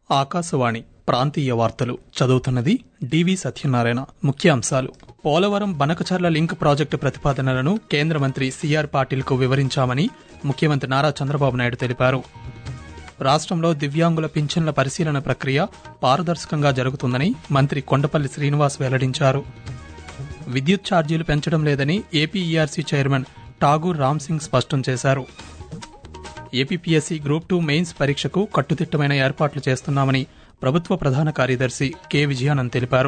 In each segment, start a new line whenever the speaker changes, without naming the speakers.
ఆకాశవాణి ప్రాంతీయ వార్తలు చదువుతున్నది డివి సత్యనారాయణ ముఖ్యాంశాలు పోలవరం బనకచర్ల లింక్ ప్రాజెక్టు ప్రతిపాదనలను కేంద్ర మంత్రి సిఆర్ పాటిల్కు వివరించామని ముఖ్యమంత్రి నారా చంద్రబాబు నాయుడు తెలిపారు రాష్ట్రంలో దివ్యాంగుల పింఛన్ల పరిశీలన ప్రక్రియ పారదర్శకంగా జరుగుతుందని మంత్రి కొండపల్లి శ్రీనివాస్ వెల్లడించారు విద్యుత్ ఛార్జీలు పెంచడం లేదని ఏపీఈఆర్సీ చైర్మన్ ఠాగూర్ రామ్ సింగ్ స్పష్టం చేశారు ఏపీపీఎస్సీ గ్రూప్ టూ మెయిన్స్ పరీక్షకు కట్టుదిట్టమైన ఏర్పాట్లు చేస్తున్నామని ప్రభుత్వ ప్రధాన కార్యదర్శి కె విజయానంద్ తెలిపారు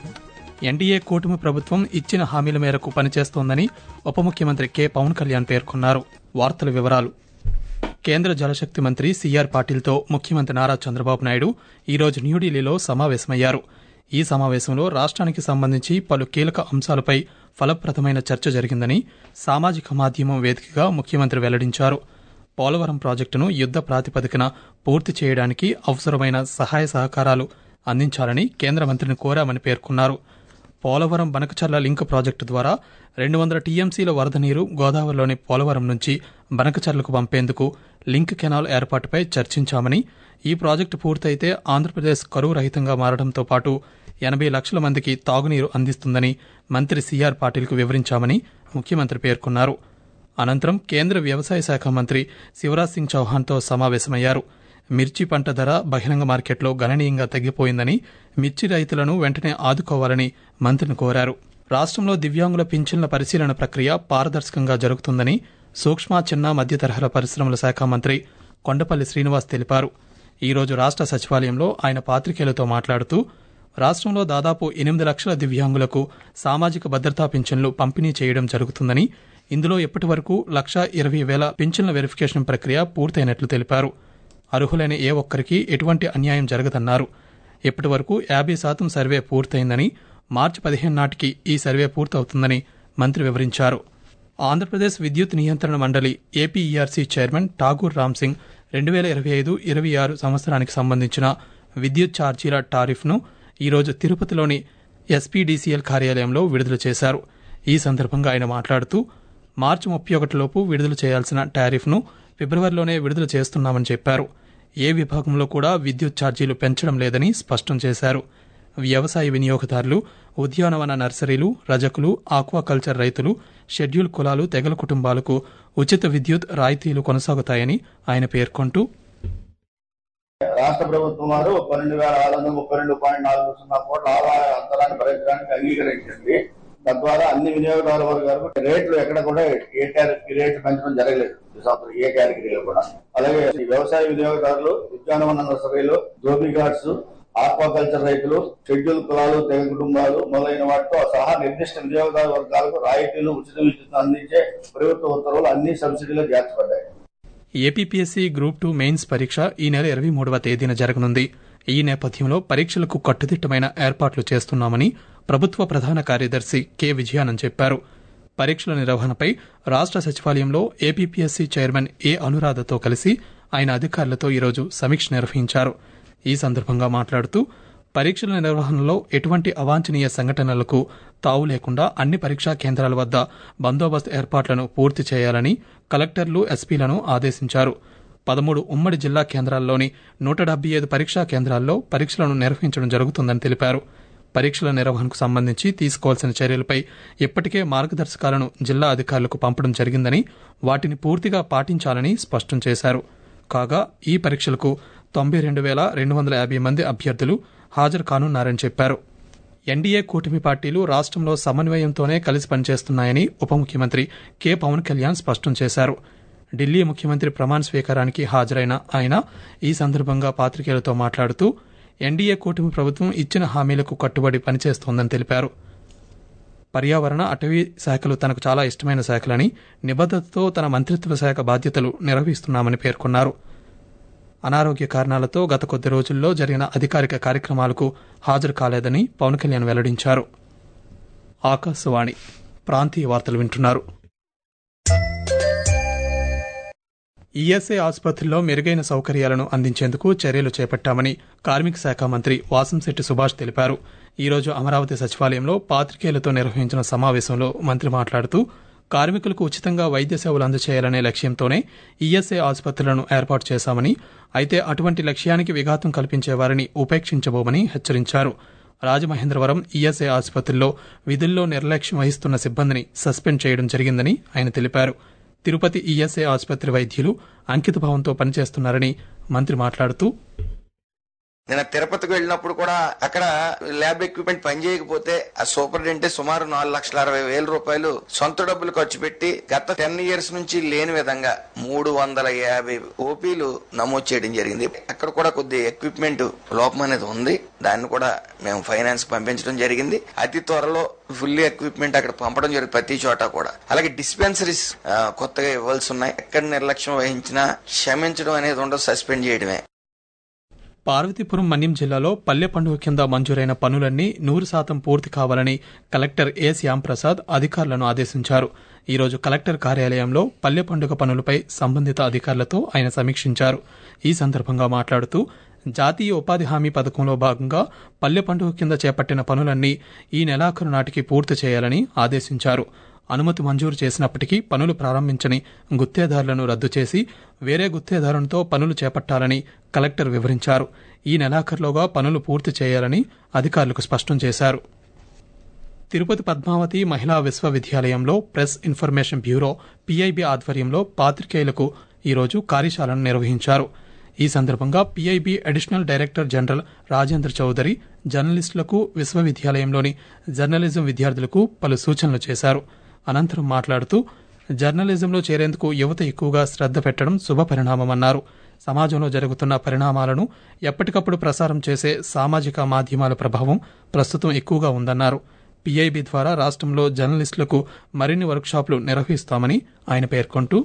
ఎన్డీఏ కూటమి ప్రభుత్వం ఇచ్చిన హామీల మేరకు పనిచేస్తోందని ఉప ముఖ్యమంత్రి కె పవన్ కళ్యాణ్ పేర్కొన్నారు వార్తల వివరాలు కేంద్ర జలశక్తి మంత్రి సిఆర్ పాటిల్తో ముఖ్యమంత్రి నారా చంద్రబాబు నాయుడు ఈరోజు న్యూఢిల్లీలో సమావేశమయ్యారు ఈ సమావేశంలో రాష్ట్రానికి సంబంధించి పలు కీలక అంశాలపై ఫలప్రదమైన చర్చ జరిగిందని సామాజిక మాధ్యమం వేదికగా ముఖ్యమంత్రి వెల్లడించారు పోలవరం ప్రాజెక్టును యుద్ద ప్రాతిపదికన పూర్తి చేయడానికి అవసరమైన సహాయ సహకారాలు అందించాలని కేంద్ర మంత్రిని కోరామని పేర్కొన్నారు పోలవరం బనకచర్ల లింక్ ప్రాజెక్టు ద్వారా రెండు వందల టీఎంసీల వరద నీరు గోదావరిలోని పోలవరం నుంచి బనకచర్లకు పంపేందుకు లింక్ కెనాల్ ఏర్పాటుపై చర్చించామని ఈ ప్రాజెక్టు పూర్తయితే ఆంధ్రప్రదేశ్ కరువు రహితంగా మారడంతో పాటు ఎనభై లక్షల మందికి తాగునీరు అందిస్తుందని మంత్రి సిఆర్ పాటిల్కు వివరించామని ముఖ్యమంత్రి పేర్కొన్నారు అనంతరం కేంద్ర వ్యవసాయ శాఖ మంత్రి శివరాజ్ సింగ్ చౌహాన్తో సమావేశమయ్యారు మిర్చి పంట ధర బహిరంగ మార్కెట్లో గణనీయంగా తగ్గిపోయిందని మిర్చి రైతులను వెంటనే ఆదుకోవాలని మంత్రిని కోరారు రాష్ట్రంలో దివ్యాంగుల పింఛన్ల పరిశీలన ప్రక్రియ పారదర్శకంగా జరుగుతుందని సూక్ష్మ చిన్న మధ్య తరహా పరిశ్రమల శాఖ మంత్రి కొండపల్లి శ్రీనివాస్ తెలిపారు ఈ రోజు రాష్ట్ర సచివాలయంలో ఆయన పాత్రికేయులతో మాట్లాడుతూ రాష్ట్రంలో దాదాపు ఎనిమిది లక్షల దివ్యాంగులకు సామాజిక భద్రతా పింఛన్లు పంపిణీ చేయడం జరుగుతుందని ఇందులో ఇప్పటి వరకు లక్ష ఇరవై వేల పింఛన్ల వెరిఫికేషన్ ప్రక్రియ పూర్తయినట్లు తెలిపారు అర్హులైన ఏ ఒక్కరికి ఎటువంటి అన్యాయం జరగదన్నారు ఇప్పటి వరకు యాభై శాతం సర్వే పూర్తయిందని మార్చి పదిహేను నాటికి ఈ సర్వే పూర్తవుతుందని మంత్రి వివరించారు ఆంధ్రప్రదేశ్ విద్యుత్ నియంత్రణ మండలి ఏపీఈఆర్సీ చైర్మన్ ఠాగూర్ రామ్ సింగ్ రెండు వేల ఇరవై ఐదు ఇరవై ఆరు సంవత్సరానికి సంబంధించిన విద్యుత్ ఛార్జీల టారిఫ్ను ఈరోజు తిరుపతిలోని ఎస్పీడీసీఎల్ కార్యాలయంలో విడుదల చేశారు ఈ సందర్భంగా ఆయన మాట్లాడుతూ మార్చి ముప్పై ఒకటిలోపు విడుదల చేయాల్సిన టారిఫ్ను ఫిబ్రవరిలోనే విడుదల చేస్తున్నామని చెప్పారు ఏ విభాగంలో కూడా విద్యుత్ ఛార్జీలు పెంచడం లేదని స్పష్టం చేశారు వ్యవసాయ వినియోగదారులు ఉద్యానవన నర్సరీలు రజకులు ఆక్వాకల్చర్ రైతులు షెడ్యూల్ కులాలు తెగల కుటుంబాలకు ఉచిత విద్యుత్ రాయితీలు కొనసాగుతాయని ఆయన పేర్కొంటూ
రాష్ట్ర ప్రభుత్వం వారు పన్నెండు వేల ఆరు వందల ముప్పై రెండు పాయింట్ నాలుగు సున్నా కోట్ల ఆదాయ అంతరాన్ని భరించడానికి అంగీకరించింది తద్వారా అన్ని వినియోగదారుల వర్గాలకు రేట్లు ఎక్కడ కూడా ఏ టారిఫ్ రేట్లు పెంచడం జరగలేదు ఈ సంవత్సరం ఏ కేటగిరీలో కూడా అలాగే ఈ వ్యవసాయ వినియోగదారులు ఉద్యానవన నర్సరీలు ధోబీ గార్డ్స్ ఆక్వాకల్చర్ రైతులు షెడ్యూల్ కులాలు తెగ కుటుంబాలు మొదలైన వాటితో సహా నిర్దిష్ట వినియోగదారు వర్గాలకు రాయితీలు ఉచిత విద్యుత్ అందించే ప్రభుత్వ ఉత్తర్వులు అన్ని సబ్సిడీలో చేర్చబడ్డాయి
ఏపీపీఎస్సీ గ్రూప్ టూ మెయిన్స్ పరీక్ష ఈ నెల ఇరవై మూడవ తేదీన జరగనుంది ఈ నేపథ్యంలో పరీక్షలకు కట్టుదిట్టమైన ఏర్పాట్లు చేస్తున్నామని ప్రభుత్వ ప్రధాన కార్యదర్శి కె విజయానంద్ చెప్పారు పరీక్షల నిర్వహణపై రాష్ట్ర సచివాలయంలో ఏపీపీఎస్సీ చైర్మన్ ఏ అనురాధతో కలిసి ఆయన అధికారులతో ఈరోజు సమీక్ష నిర్వహించారు ఈ సందర్భంగా మాట్లాడుతూ పరీక్షల నిర్వహణలో ఎటువంటి అవాంఛనీయ సంఘటనలకు తావు లేకుండా అన్ని పరీక్షా కేంద్రాల వద్ద బందోబస్తు ఏర్పాట్లను పూర్తి చేయాలని కలెక్టర్లు ఎస్పీలను ఆదేశించారు పదమూడు ఉమ్మడి జిల్లా కేంద్రాల్లోని నూట డెబ్బై ఐదు పరీక్షా కేంద్రాల్లో పరీక్షలను నిర్వహించడం జరుగుతుందని తెలిపారు పరీక్షల నిర్వహణకు సంబంధించి తీసుకోవాల్సిన చర్యలపై ఇప్పటికే మార్గదర్శకాలను జిల్లా అధికారులకు పంపడం జరిగిందని వాటిని పూర్తిగా పాటించాలని స్పష్టం చేశారు కాగా ఈ పరీక్షలకు తొంభై రెండు వేల రెండు వందల యాభై మంది అభ్యర్థులు హాజరు కానున్నారని చెప్పారు ఎన్డీఏ కూటమి పార్టీలు రాష్ట్రంలో సమన్వయంతోనే కలిసి పనిచేస్తున్నాయని ఉప ముఖ్యమంత్రి కె పవన్ కళ్యాణ్ స్పష్టం చేశారు ఢిల్లీ ముఖ్యమంత్రి ప్రమాణ స్వీకారానికి హాజరైన ఆయన ఈ సందర్భంగా పాత్రికేయులతో మాట్లాడుతూ ఎన్డీఏ కూటమి ప్రభుత్వం ఇచ్చిన హామీలకు కట్టుబడి పనిచేస్తోందని తెలిపారు పర్యావరణ అటవీ శాఖలు తనకు చాలా ఇష్టమైన శాఖలని నిబద్ధతతో తన మంత్రిత్వ శాఖ బాధ్యతలు నిర్వహిస్తున్నామని పేర్కొన్నారు అనారోగ్య కారణాలతో గత కొద్ది రోజుల్లో జరిగిన అధికారిక కార్యక్రమాలకు హాజరు కాలేదని పవన్ కళ్యాణ్ వెల్లడించారు ఆకాశవాణి ప్రాంతీయ వార్తలు వింటున్నారు ఈఎస్ఐ ఆసుపత్రుల్లో మెరుగైన సౌకర్యాలను అందించేందుకు చర్యలు చేపట్టామని కార్మిక శాఖ మంత్రి వాసంశెట్టి సుభాష్ తెలిపారు ఈ రోజు అమరావతి సచివాలయంలో పాత్రికేయులతో నిర్వహించిన సమావేశంలో మంత్రి మాట్లాడుతూ కార్మికులకు ఉచితంగా వైద్య సేవలు అందజేయాలనే లక్ష్యంతోనే ఈఎస్ఐ ఆసుపత్రులను ఏర్పాటు చేశామని అయితే అటువంటి లక్ష్యానికి విఘాతం కల్పించే వారిని ఉపేక్షించబోమని హెచ్చరించారు రాజమహేంద్రవరం ఈఎస్ఐ ఆసుపత్రిలో విధుల్లో నిర్లక్ష్యం వహిస్తున్న సిబ్బందిని సస్పెండ్ చేయడం జరిగిందని ఆయన తెలిపారు తిరుపతి ఈఎస్ఐ ఆసుపత్రి వైద్యులు అంకితభావంతో పనిచేస్తున్నారని మంత్రి మాట్లాడుతూ
నేను తిరుపతికి వెళ్ళినప్పుడు కూడా అక్కడ ల్యాబ్ ఎక్విప్మెంట్ పనిచేయకపోతే ఆ సూపరింటెండెంట్ సుమారు నాలుగు లక్షల అరవై వేల రూపాయలు సొంత డబ్బులు ఖర్చు పెట్టి గత టెన్ ఇయర్స్ నుంచి లేని విధంగా మూడు వందల యాభై ఓపీలు నమోదు చేయడం జరిగింది అక్కడ కూడా కొద్ది ఎక్విప్మెంట్ లోపం అనేది ఉంది దాన్ని కూడా మేము ఫైనాన్స్ పంపించడం జరిగింది అతి త్వరలో ఫుల్లీ ఎక్విప్మెంట్ అక్కడ పంపడం జరుగుతుంది ప్రతి చోట కూడా అలాగే డిస్పెన్సరీస్ కొత్తగా ఇవ్వాల్సి ఉన్నాయి ఎక్కడ నిర్లక్ష్యం వహించినా క్షమించడం అనేది ఉండదు సస్పెండ్ చేయడమే
పార్వతీపురం మన్యం జిల్లాలో పల్లె పండుగ కింద మంజూరైన పనులన్నీ నూరు శాతం పూర్తి కావాలని కలెక్టర్ ఏ శ్యాంప్రసాద్ అధికారులను ఆదేశించారు ఈరోజు కలెక్టర్ కార్యాలయంలో పల్లె పండుగ పనులపై సంబంధిత అధికారులతో ఆయన సమీక్షించారు ఈ సందర్భంగా మాట్లాడుతూ జాతీయ ఉపాధి హామీ పథకంలో భాగంగా పల్లె పండుగ కింద చేపట్టిన పనులన్నీ ఈ నెలాఖరు నాటికి పూర్తి చేయాలని ఆదేశించారు అనుమతి మంజూరు చేసినప్పటికీ పనులు ప్రారంభించని గుత్తేదారులను రద్దు చేసి వేరే గుత్తేదారునితో పనులు చేపట్టాలని కలెక్టర్ వివరించారు ఈ నెలాఖరులోగా పనులు పూర్తి చేయాలని అధికారులకు స్పష్టం చేశారు తిరుపతి పద్మావతి మహిళా విశ్వవిద్యాలయంలో ప్రెస్ ఇన్ఫర్మేషన్ బ్యూరో పీఐబీ ఆధ్వర్యంలో పాత్రికేయులకు ఈరోజు కార్యశాలను నిర్వహించారు ఈ సందర్భంగా PIB additional director general Rajendra Chaudhary జర్నలిస్టులకు విశ్వవిద్యాలయంలోని జర్నలిజం విద్యార్థులకు పలు సూచనలు చేశారు అనంతరం మాట్లాడుతూ జర్నలిజంలో చేరేందుకు యువత ఎక్కువగా శ్రద్ధ పెట్టడం శుభ పరిణామమన్నారు సమాజంలో జరుగుతున్న పరిణామాలను ఎప్పటికప్పుడు ప్రసారం చేసే సామాజిక మాధ్యమాల ప్రభావం ప్రస్తుతం ఎక్కువగా ఉందన్నారు పీఐబీ ద్వారా రాష్ట్రంలో జర్నలిస్టులకు మరిన్ని వర్క్షాపులు నిర్వహిస్తామని ఆయన పేర్కొంటూ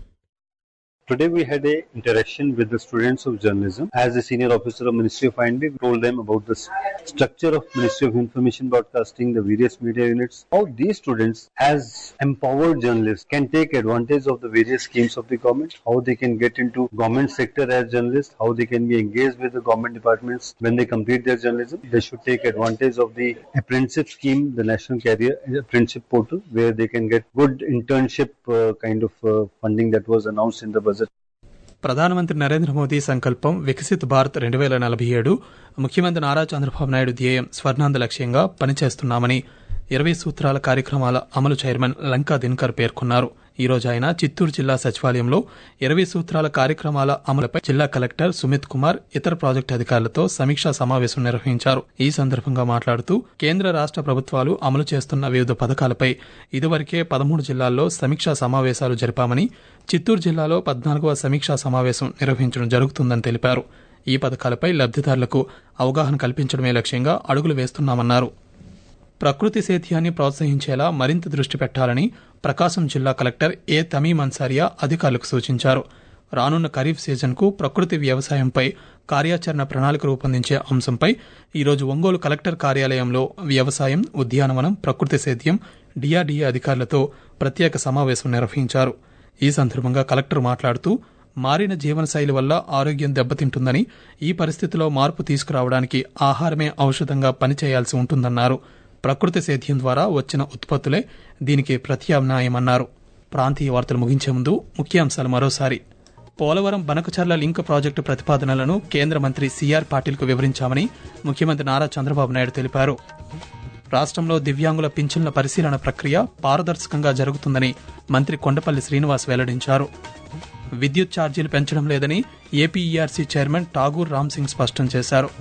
Today we had a interaction with the students of journalism. As a senior officer of Ministry of INB, we told them about the s- structure of Ministry of Information Broadcasting, the various media units, how these students as empowered journalists can take advantage of the various schemes of the government, how they can get into government sector as journalists, how they can be engaged with the government departments when they complete their journalism. They should take advantage of the apprenticeship scheme, the National Career Apprenticeship Portal, where they can get good internship uh, kind of uh, funding that was announced in the budget.
ప్రధానమంత్రి నరేంద్ర మోదీ సంకల్పం వికసిత్ భారత్ రెండు వేల నలభై ఏడు ముఖ్యమంత్రి నారా చంద్రబాబు నాయుడు ధ్యేయం స్వర్ణాంధ లక్ష్యంగా పనిచేస్తున్నామని ఇరవై సూత్రాల కార్యక్రమాల అమలు చైర్మన్ లంకా దినకర్ పేర్కొన్నారు ఈ రోజు ఆయన చిత్తూరు జిల్లా సచివాలయంలో ఇరవై సూత్రాల కార్యక్రమాల అమలుపై జిల్లా కలెక్టర్ సుమిత్ కుమార్ ఇతర ప్రాజెక్టు అధికారులతో సమీక్షా సమావేశం నిర్వహించారు ఈ సందర్భంగా మాట్లాడుతూ కేంద్ర రాష్ట్ర ప్రభుత్వాలు అమలు చేస్తున్న వివిధ పథకాలపై ఇదివరకే పదమూడు జిల్లాల్లో సమీక్షా సమావేశాలు జరిపామని చిత్తూరు జిల్లాలో పద్నాలుగవ సమీక్షా సమావేశం నిర్వహించడం జరుగుతుందని తెలిపారు ఈ పథకాలపై లబ్దిదారులకు అవగాహన కల్పించడమే లక్ష్యంగా అడుగులు వేస్తున్నామన్నారు ప్రకృతి సేద్యాన్ని ప్రోత్సహించేలా మరింత దృష్టి పెట్టాలని ప్రకాశం జిల్లా కలెక్టర్ ఏ తమీం అన్సారియా అధికారులకు సూచించారు రానున్న ఖరీఫ్ సీజన్కు ప్రకృతి వ్యవసాయంపై కార్యాచరణ ప్రణాళిక రూపొందించే అంశంపై ఈరోజు ఒంగోలు కలెక్టర్ కార్యాలయంలో వ్యవసాయం ఉద్యానవనం ప్రకృతి సేద్యం డిఆర్డీఏ అధికారులతో ప్రత్యేక సమావేశం నిర్వహించారు ఈ సందర్భంగా కలెక్టర్ మాట్లాడుతూ మారిన జీవనశైలి వల్ల ఆరోగ్యం దెబ్బతింటుందని ఈ పరిస్థితిలో మార్పు తీసుకురావడానికి ఆహారమే ఔషధంగా పనిచేయాల్సి ఉంటుందన్నారు ప్రకృతి సేద్యం ద్వారా వచ్చిన ఉత్పత్తులే దీనికి ప్రత్యామ్నాయమన్నారు ప్రాంతీయ వార్తలు ముగించే ముందు ముఖ్యాంశాలు మరోసారి పోలవరం బనకచర్ల లింక్ ప్రాజెక్టు ప్రతిపాదనలను కేంద్ర మంత్రి సిఆర్ పాటిల్కు వివరించామని ముఖ్యమంత్రి నారా చంద్రబాబు నాయుడు తెలిపారు రాష్ట్రంలో దివ్యాంగుల పింఛన్ల పరిశీలన ప్రక్రియ పారదర్శకంగా జరుగుతుందని మంత్రి కొండపల్లి శ్రీనివాస్ వెల్లడించారు విద్యుత్ ఛార్జీలు పెంచడం లేదని ఏపీఈఆర్సీ చైర్మన్ ఠాగూర్ రామ్ సింగ్ స్పష్టం చేశారు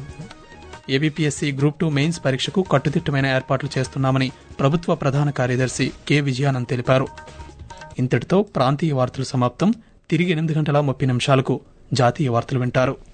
ఏబీపీఎస్సీ గ్రూప్ టూ మెయిన్స్ పరీక్షకు కట్టుదిట్టమైన ఏర్పాట్లు చేస్తున్నామని ప్రభుత్వ ప్రధాన కార్యదర్శి కె విజయానంద్ తెలిపారు ఇంతటితో ప్రాంతీయ వార్తలు సమాప్తం తిరిగి ఎనిమిది గంటల ముప్పై నిమిషాలకు జాతీయ వార్తలు వింటారు